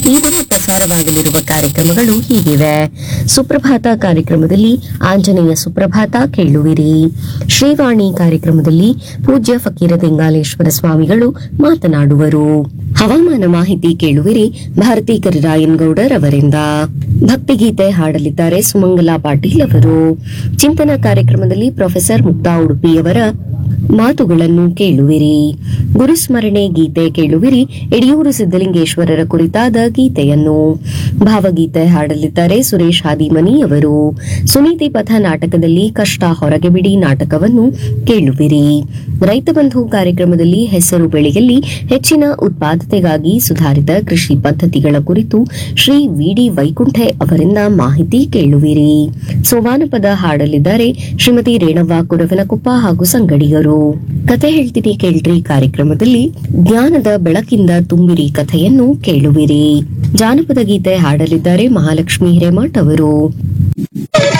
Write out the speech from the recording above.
ಈ ದಿನ ಪ್ರಸಾರವಾಗಲಿರುವ ಕಾರ್ಯಕ್ರಮಗಳು ಹೀಗಿವೆ ಸುಪ್ರಭಾತ ಕಾರ್ಯಕ್ರಮದಲ್ಲಿ ಆಂಜನೇಯ ಸುಪ್ರಭಾತ ಕೇಳುವಿರಿ ಶ್ರೀವಾಣಿ ಕಾರ್ಯಕ್ರಮದಲ್ಲಿ ಪೂಜ್ಯ ಫಕೀರ ಲಿಂಗಾಲೇಶ್ವರ ಸ್ವಾಮಿಗಳು ಮಾತನಾಡುವರು ಹವಾಮಾನ ಮಾಹಿತಿ ಕೇಳುವಿರಿ ಭಾರತಿ ಕರಿರಾಯನ್ಗೌಡರ್ ಅವರಿಂದ ಭಕ್ತಿಗೀತೆ ಹಾಡಲಿದ್ದಾರೆ ಸುಮಂಗಲಾ ಪಾಟೀಲ್ ಅವರು ಚಿಂತನ ಕಾರ್ಯಕ್ರಮದಲ್ಲಿ ಪ್ರೊಫೆಸರ್ ಮುಕ್ತಾ ಉಡುಪಿಯವರ ಮಾತುಗಳನ್ನು ಕೇಳುವಿರಿ ಗುರುಸ್ಮರಣೆ ಗೀತೆ ಕೇಳುವಿರಿ ಯಡಿಯೂರು ಸಿದ್ದಲಿಂಗೇಶ್ವರರ ಕುರಿತಾದ ಗೀತೆಯನ್ನು ಭಾವಗೀತೆ ಹಾಡಲಿದ್ದಾರೆ ಸುರೇಶ್ ಹಾದಿಮನಿ ಅವರು ಸುನೀತಿ ಪಥ ನಾಟಕದಲ್ಲಿ ಕಷ್ಟ ಹೊರಗೆ ಬಿಡಿ ನಾಟಕವನ್ನು ಕೇಳುವಿರಿ ರೈತ ಬಂಧು ಕಾರ್ಯಕ್ರಮದಲ್ಲಿ ಹೆಸರು ಬೆಳೆಯಲ್ಲಿ ಹೆಚ್ಚಿನ ಉತ್ಪಾದತೆಗಾಗಿ ಸುಧಾರಿತ ಕೃಷಿ ಪದ್ಧತಿಗಳ ಕುರಿತು ಶ್ರೀ ವಿಡಿ ವೈಕುಂಠೆ ಅವರಿಂದ ಮಾಹಿತಿ ಕೇಳುವಿರಿ ಸೋವಾನಪದ ಹಾಡಲಿದ್ದಾರೆ ಶ್ರೀಮತಿ ರೇಣವ್ವ ಕುರವನಕೊಪ್ಪ ಹಾಗೂ ಸಂಗಡಿಗರು ಕತೆ ಹೇಳ್ತೀನಿ ಕೇಳ್ರಿ ಕಾರ್ಯಕ್ರಮದಲ್ಲಿ ಜ್ಞಾನದ ಬೆಳಕಿಂದ ತುಂಬಿರಿ ಕಥೆಯನ್ನು ಕೇಳುವಿರಿ ಜಾನಪದ ಗೀತೆ ಹಾಡಲಿದ್ದಾರೆ ಮಹಾಲಕ್ಷ್ಮಿ ಹಿರೇಮಠ್ ಅವರು